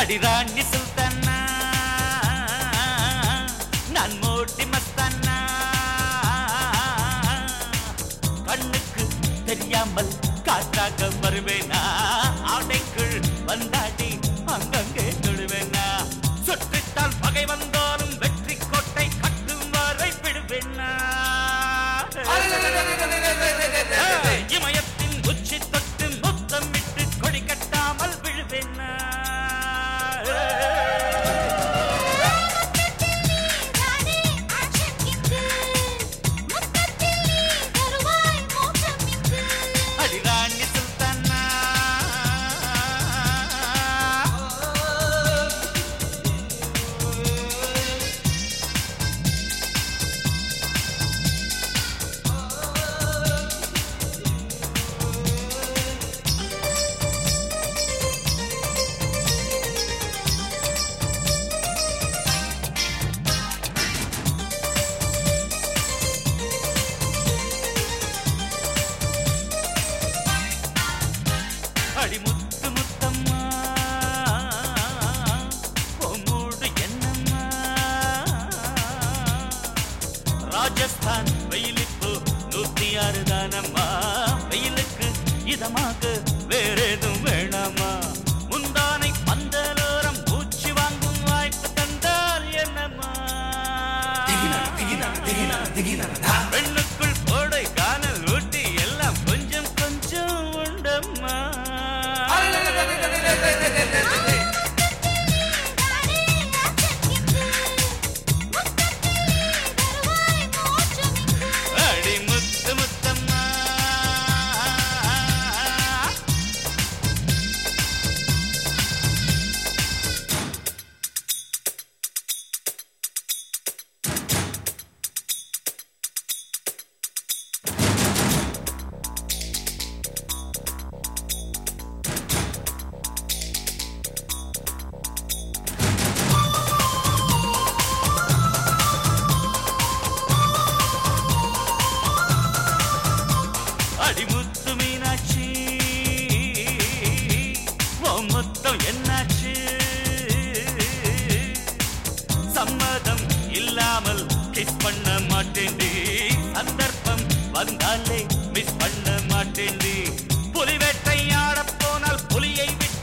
அடிராணி சுல்தானா நான் மோட்டி மஸ்தானா கண்ணுக்கு தெரியாமல் காற்றாக வருவேனா ஆடைக்குள் வந்தாடி அங்கங்கே தொழுவேனா சுற்றித்தால் பகை வந்தாலும் வெற்றி கோட்டை கட்டும் வரை விடுவேனா இமயத்தின் உச்சி தொட்டு முத்தமிட்டு கொடி கட்டாமல் விழுவேனா நானே ஆக்ஷன் கிங்கு முத்தத்தில் நீ தருவாய் மோட்சம் இங்கு அடிராணி சுல்தானா அடி முத்து முத்தம்மா பொம்மூடு என்னம்மா ராஜஸ்தான் வெயிலுக்கு நூத்தி ஆறு தானம்மா வெயிலுக்கு இதமாக வேறேதும் வேணாமா முந்தானை பந்தலோரம் பூச்சி வாங்கும் வாய்ப்பு தந்தால் என்னம்மா பெண்ணுக்குள் கோடை காணல் ஊட்டி எல்லாம் கொஞ்சம் கொஞ்சம் உண்டம்மா நானே ஆக்ஷன் கிங்கு முத்தத்தில் நீ தருவாய் மோட்சம் இங்கு அடி முத்து முத்தம்மா அடி முத்து மீனாட்சி உன் முத்தம் என்னாச்சு சம்மதம் இல்லாமல் கிஸ் பண்ண மாட்டேன்டி சந்தர்ப்பம் வந்தாலே மிஸ் பண்ண மாட்டேன்டி புலி வேட்டையாட போனால் புலியை விட்டு